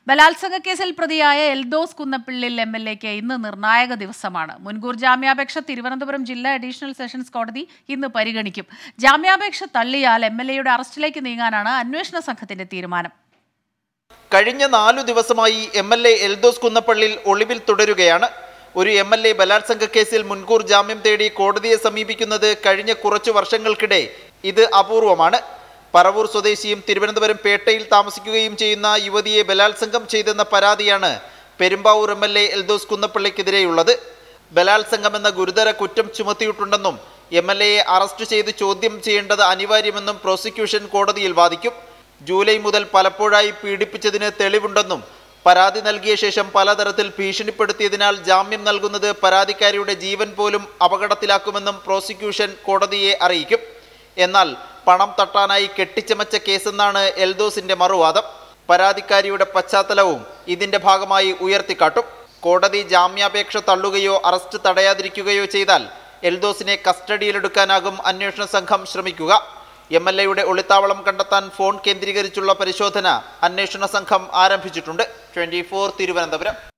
ബലാത്സംഗ കേസിൽ പ്രതിയായ എൽദോസ് കുന്നപ്പിള്ളിൽ എം എൽ എക്ക് ഇന്ന് നിർണായക ദിവസമാണ് മുൻകൂർ ജാമ്യാപേക്ഷ തിരുവനന്തപുരം ജില്ലാ അഡീഷണൽ സെഷൻസ് കോടതി ഇന്ന് പരിഗണിക്കും ജാമ്യാപേക്ഷ തള്ളിയാൽ എം എൽ എയുടെ അറസ്റ്റിലേക്ക് നീങ്ങാനാണ് അന്വേഷണ സംഘത്തിന്റെ തീരുമാനം കഴിഞ്ഞ നാലു ദിവസമായി M L A Eldhose Kunnappillil ഒളിവിൽ തുടരുകയാണ് ഒരു എം എൽ എ ബലാത്സംഗ കേസിൽ മുൻകൂർ ജാമ്യം തേടി കോടതിയെ സമീപിക്കുന്നത് കഴിഞ്ഞ കുറച്ചു വർഷങ്ങൾക്കിടെ ഇത് അപൂർവമാണ് പറവൂർ സ്വദേശിയും തിരുവനന്തപുരം പേട്ടയിൽ താമസിക്കുകയും ചെയ്യുന്ന യുവതിയെ ബലാത്സംഗം ചെയ്തെന്ന പരാതിയാണ് Perumbavoor M L A Eldhose കുന്നപ്പള്ളിക്കെതിരെയുള്ളത് ബലാത്സംഗം എന്ന ഗുരുതര കുറ്റം ചുമത്തിയിട്ടുണ്ടെന്നും എം എൽ എയെ അറസ്റ്റ് ചെയ്ത് ചോദ്യം ചെയ്യേണ്ടത് അനിവാര്യമെന്നും പ്രോസിക്യൂഷൻ കോടതിയിൽ വാദിക്കും ജൂലൈ മുതൽ പലപ്പോഴായി പീഡിപ്പിച്ചതിന് തെളിവുണ്ടെന്നും പരാതി നൽകിയ ശേഷം പലതരത്തിൽ ഭീഷണിപ്പെടുത്തിയതിനാൽ ജാമ്യം നൽകുന്നത് പരാതിക്കാരിയുടെ ജീവൻ പോലും അപകടത്തിലാക്കുമെന്നും പ്രോസിക്യൂഷൻ കോടതിയെ അറിയിക്കും എന്നാൽ പണം തട്ടാനായി കെട്ടിച്ചമച്ച കേസെന്നാണ് എൽദോസിന്റെ മറുവാദം പരാതിക്കാരിയുടെ പശ്ചാത്തലവും ഇതിന്റെ ഭാഗമായി ഉയർത്തിക്കാട്ടും കോടതി ജാമ്യാപേക്ഷ തള്ളുകയോ അറസ്റ്റ് തടയാതിരിക്കുകയോ ചെയ്താൽ എൽദോസിനെ കസ്റ്റഡിയിലെടുക്കാനാകും അന്വേഷണ സംഘം ശ്രമിക്കുക എം എൽ എയുടെ ഒളിത്താവളം കണ്ടെത്താൻ ഫോൺ കേന്ദ്രീകരിച്ചുള്ള പരിശോധന അന്വേഷണ സംഘം ആരംഭിച്ചിട്ടുണ്ട് ട്വന്റി തിരുവനന്തപുരം